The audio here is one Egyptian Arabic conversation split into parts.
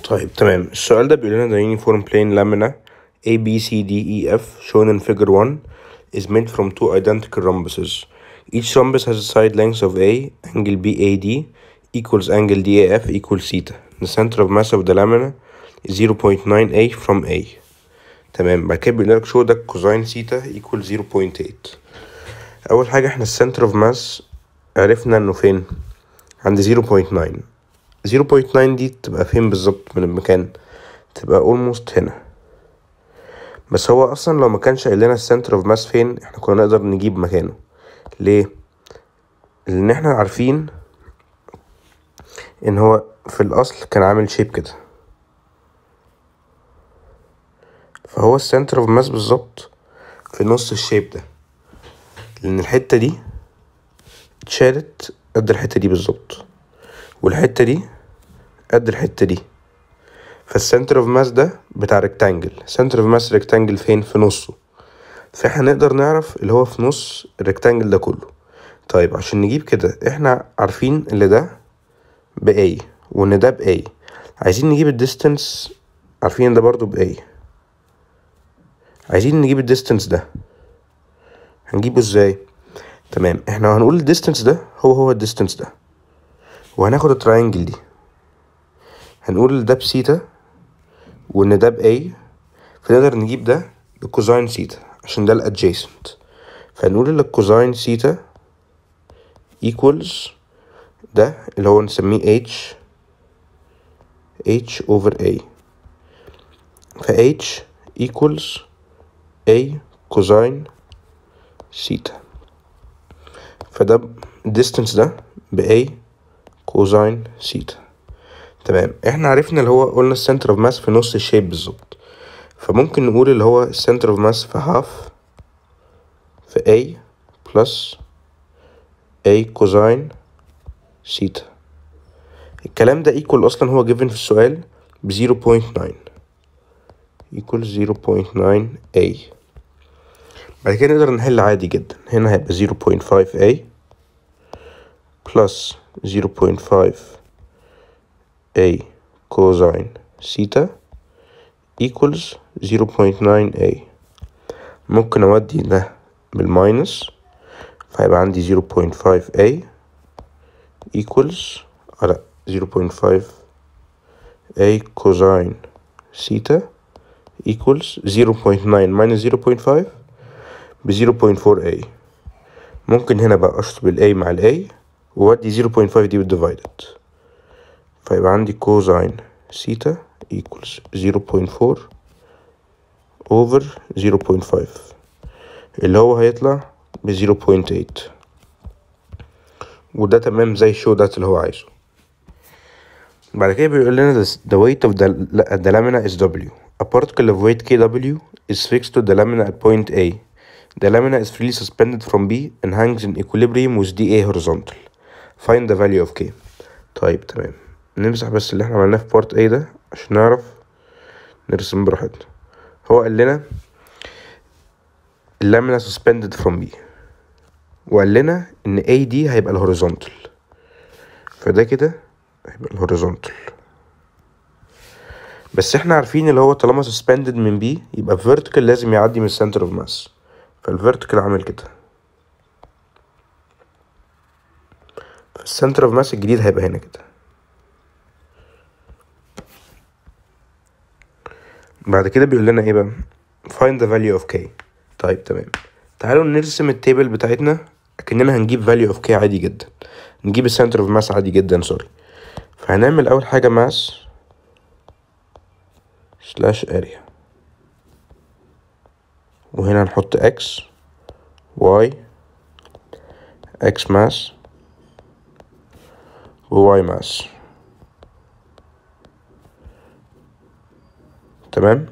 طيب تمام السؤال ده بيقول لنا the uniform plane lamina A B C D E F shown in figure 1 is made from two identical rhombuses. Each rhombus has a side length of A, angle BAD equals angle DAF equals theta. The center of mass of the lamina is 0.9 A from A. تمام بعد كده بيقول لك show that cosine theta equals 0.8. أول حاجة احنا السنتر اوف ماس عرفنا انه فين عند 0.9 0.9 دي تبقى فين بالظبط من المكان تبقى almost هنا بس هو اصلا لو ما كانش قايل لنا السنتر اوف ماس فين احنا كنا نقدر نجيب مكانه ليه لان احنا عارفين ان هو في الاصل كان عامل شيب كده فهو السنتر اوف ماس بالظبط في نص الشيب ده لان الحته دي اتشالت قد الحته دي بالظبط والحته دي قد الحته دي فالسنتر اوف ماس ده بتاع ريكتانجل سنتر اوف ماس ريكتانجل فين في نصه فاحنا نقدر نعرف اللي هو في نص الريكتانجل ده كله طيب عشان نجيب كده احنا عارفين اللي ده ب A وان ده ب A عايزين نجيب الديستنس عارفين ان ده برضو ب A عايزين نجيب الديستنس ده هنجيبه ازاي تمام احنا هنقول الديستنس ده هو هو الديستنس ده وهناخد التراينجل دي هنقول ده بسيتا وان ده ب A فنقدر نجيب ده بكوزاين سيتا عشان ده الادجيسنت فهنقول ان الكوزاين سيتا equals ده اللي هو نسميه H H over A ف H equals A كوزاين سيتا فده الديستنس ده ب A كوزاين سيتا تمام احنا عرفنا اللي هو قلنا السنتر اوف ماس في نص الشيب بالظبط فممكن نقول اللي هو السنتر اوف ماس في هاف في A بلس A كوزاين سيتا الكلام ده equal اصلا هو given في السؤال ب 0.9 equal 0.9 A بعد كده نقدر نحل عادي جدا هنا هيبقى 0.5 A plus 0.5 A cosine theta equals 0.9 A ممكن أودي ده بالماينس فهيبقى عندي 0.5 A equals آه لأ 0.5 A cosine theta equals 0.9 minus 0.5 ب 0.4 A ممكن هنا بقى أشطب ال A مع ال A وأودي 0.5 دي بالديفايدد فيبقى عندي كوزاين سيتا equals 0.4 over 0.5 اللي هو هيطلع ب 0.8 وده تمام زي الشو ده اللي هو عايزه بعد كده بيقول لنا the weight of the, the lamina is W a particle of weight KW is fixed to the lamina at point A the lamina is freely suspended from B and hangs in equilibrium with DA horizontal find the value of K طيب تمام نمسح بس اللي احنا عملناه في بارت A ده عشان نعرف نرسم براحتنا هو قال لنا اللامنا suspended from B وقال لنا ان A دي هيبقى الهوريزونتال فده كده هيبقى الهوريزونتال بس احنا عارفين اللي هو طالما suspended من B يبقى vertical لازم يعدي من center of mass فالvertical عامل كده فالسنتر اوف ماس الجديد هيبقى هنا كده بعد كده بيقول لنا ايه بقى find the value of k طيب تمام تعالوا نرسم التيبل بتاعتنا اكننا هنجيب value of k عادي جدا نجيب السنتر اوف ماس عادي جدا سوري فهنعمل اول حاجه ماس سلاش اريا وهنا نحط x y x ماس و y ماس تمام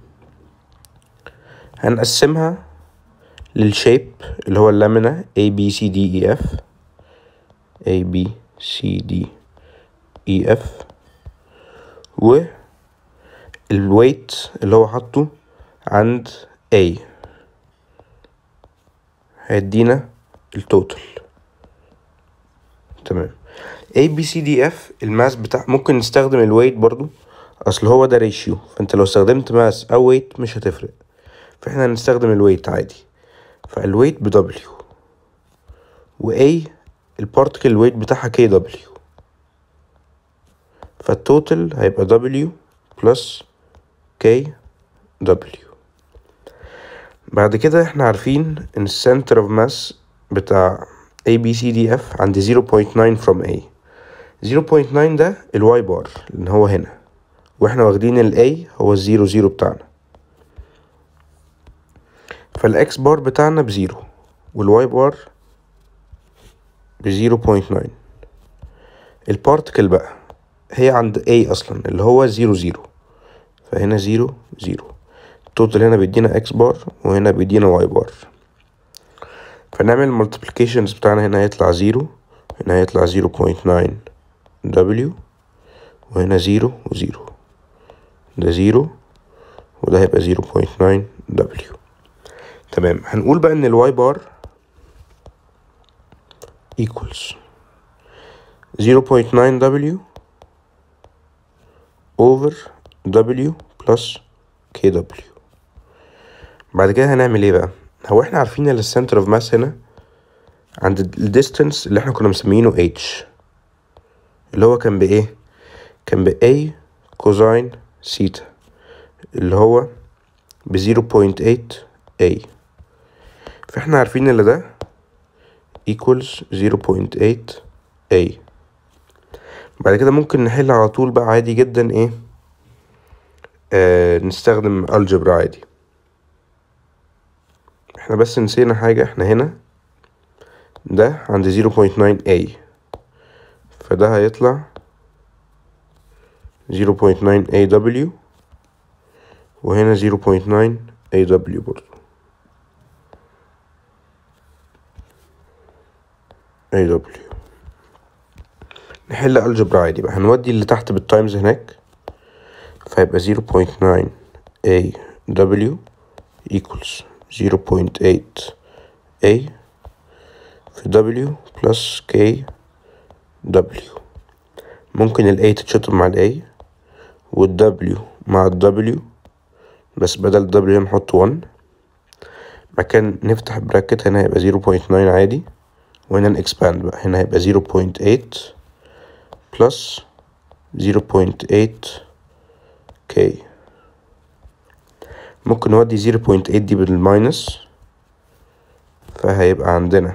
هنقسمها للشيب اللي هو اللامينا A B C D E F A B C D E F و الويت اللي هو حاطه عند A هيدينا التوتال تمام A B C D F الماس بتاع ممكن نستخدم الويت برضو اصل هو ده ريشيو فانت لو استخدمت ماس او ويت مش هتفرق فاحنا هنستخدم الويت عادي فالويت ب W و A البارتكل ويت بتاعها كي دبليو فالتوتال هيبقى W بلس كي دبليو بعد كده احنا عارفين ان السنتر اوف ماس بتاع A B C D F عند 0.9 from A 0.9 ده الواي بار لان هو هنا واحنا واخدين ال A هو الزيرو زيرو بتاعنا فالاكس بار بتاعنا بزيرو والواي بار بزيرو بوينت ناين البارتكل بقى هي عند A أصلا اللي هو زيرو زيرو فهنا زيرو زيرو التوتال هنا بيدينا اكس بار وهنا بيدينا واي بار فنعمل multiplications بتاعنا هنا هيطلع زيرو هنا هيطلع زيرو بوينت ناين دبليو وهنا زيرو وزيرو ده زيرو وده هيبقى زيرو بوينت ناين دبليو تمام هنقول بقى ان الواي بار equals 0.9 W over W plus KW بعد كده هنعمل ايه بقى هو احنا عارفين ان السنتر اوف ماس هنا عند الديستنس اللي احنا كنا مسمينه H اللي هو كان بايه كان ب A كوزاين سيتا اللي هو ب 0.8 A فاحنا عارفين ان ده equals 0.8 A بعد كده ممكن نحل على طول بقى عادي جدا ايه آه نستخدم الجبرا عادي احنا بس نسينا حاجة احنا هنا ده عند 0.9 A فده هيطلع 0.9 AW وهنا 0.9 AW برضو AW نحل الجبرا عادي بقى هنودي اللي تحت بالتايمز هناك فيبقى 0.9 AW equals 0.8 A في W plus K W ممكن ال A تتشطب مع ال A وال W مع ال W بس بدل W نحط 1 مكان نفتح براكت هنا هيبقى 0.9 عادي وهنا نكسباند بقى هنا هيبقى 0.8 plus 0.8 K ممكن نودي 0.8 دي بالماينس فهيبقى عندنا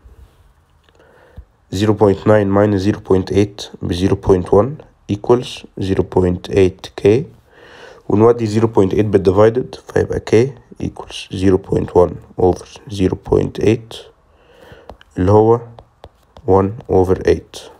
0.9 minus 0.8 ب 0.1 equals 0.8 K ونودي 0.8 بالديفايدد فيبقى K equals 0.1 over 0.8 اللي هو 1 over 8